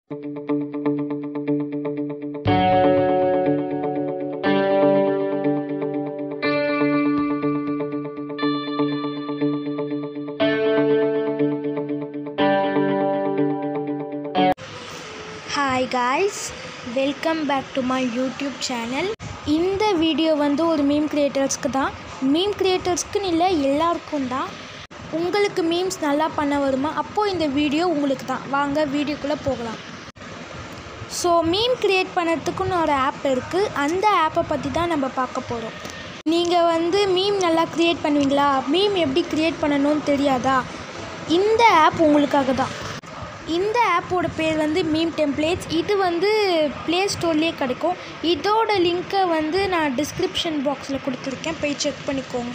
hi guys welcome back to my YouTube channel இந்த video வந்து ஒரு மீம் கிரியேட்டர்ஸ்க்கு தான் மீம் கிரியேட்டர்ஸ்க்குன்னு இல்லை எல்லாருக்கும் தான் உங்களுக்கு மீம்ஸ் நல்லா பண்ண வருமா அப்போது இந்த வீடியோ உங்களுக்கு தான் வாங்க வீடியோக்குள்ளே போகலாம் ஸோ மீம் க்ரியேட் பண்ணுறதுக்குன்னு ஒரு ஆப் இருக்குது அந்த ஆப்பை பற்றி தான் நம்ம பார்க்க போகிறோம் நீங்கள் வந்து மீம் நல்லா க்ரியேட் பண்ணுவீங்களா மீம் எப்படி க்ரியேட் பண்ணணும்னு தெரியாதா இந்த ஆப் உங்களுக்காக தான் இந்த ஆப்போட பேர் வந்து மீம் டெம்ப்ளேட்ஸ் இது வந்து ப்ளே ஸ்டோர்லேயே கிடைக்கும் இதோட லிங்க்கை வந்து நான் டிஸ்கிரிப்ஷன் பாக்ஸில் கொடுத்துருக்கேன் போய் செக் பண்ணிக்கோங்க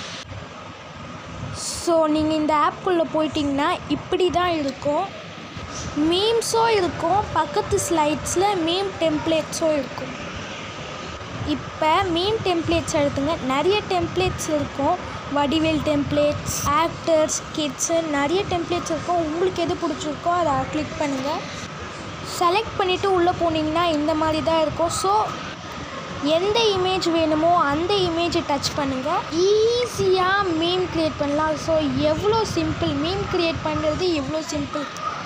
ஸோ நீங்கள் இந்த ஆப்குள்ளே போயிட்டிங்கன்னா இப்படி தான் இருக்கும் மீம்ஸும் இருக்கும் பக்கத்து ஸ்லைட்ஸில் மீம் டெம்ப்ளேட்ஸும் இருக்கும் இப்போ மீம் டெம்ப்ளேட்ஸ் எடுத்துங்க நிறைய டெம்ப்ளேட்ஸ் இருக்கும் வடிவேல் டெம்ப்ளேட்ஸ் ஆக்டர்ஸ் கிட்ஸு நிறைய டெம்ப்ளேட்ஸ் இருக்கும் உங்களுக்கு எது பிடிச்சிருக்கோ அதை கிளிக் பண்ணுங்கள் செலக்ட் பண்ணிவிட்டு உள்ளே போனீங்கன்னா இந்த மாதிரி தான் இருக்கும் ஸோ எந்த இமேஜ் வேணுமோ அந்த இமேஜை டச் பண்ணுங்கள் ஈஸியாக மீம் க்ரியேட் பண்ணலாம் ஸோ எவ்வளோ சிம்பிள் மீம் க்ரியேட் பண்ணுறது எவ்வளோ சிம்பிள்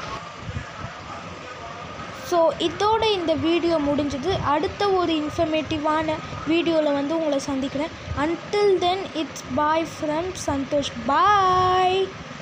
ஸோ இதோட இந்த வீடியோ முடிஞ்சது அடுத்த ஒரு இன்ஃபர்மேட்டிவான வீடியோவில் வந்து உங்களை சந்திக்கிறேன் until then it's bye from Santhosh bye